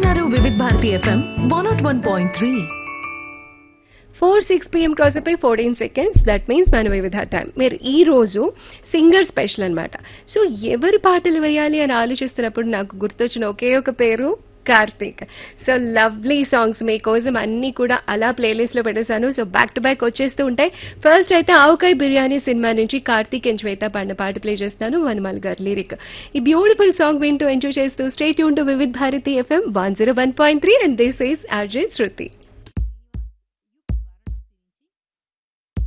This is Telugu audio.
వింటున్నారు Vividh Bharati FM one naught one point three four six PM cross అయిపోయి ఫోర్టీన్ సెకండ్స్ దట్ మీన్స్ మన వివిధ టైం మీరు ఈ రోజు సింగర్ స్పెషల్ అన్నమాట సో ఎవరి పాటలు వేయాలి అని ఆలోచిస్తున్నప్పుడు నాకు గుర్తొచ్చిన ఒకే ఒక పేరు కార్తీక్ సో లవ్లీ సాంగ్స్ మీకోసం అన్ని కూడా అలా ప్లేలిస్ట్ లో పెట్టేశాను సో బ్యాక్ టు బ్యాక్ వచ్చేస్తూ ఉంటాయి ఫస్ట్ అయితే ఆవకాయ్ బిర్యానీ సినిమా నుంచి కార్తీక్ అండ్ శ్వేత పాడిన పాట ప్లే చేస్తాను వనమల్ గారు లిరిక్ ఈ బ్యూటిఫుల్ సాంగ్ వింటూ ఎంజాయ్ చేస్తూ స్టేట్ యూన్ to Vividh Bharati FM one zero one point three and this is RJ Shruti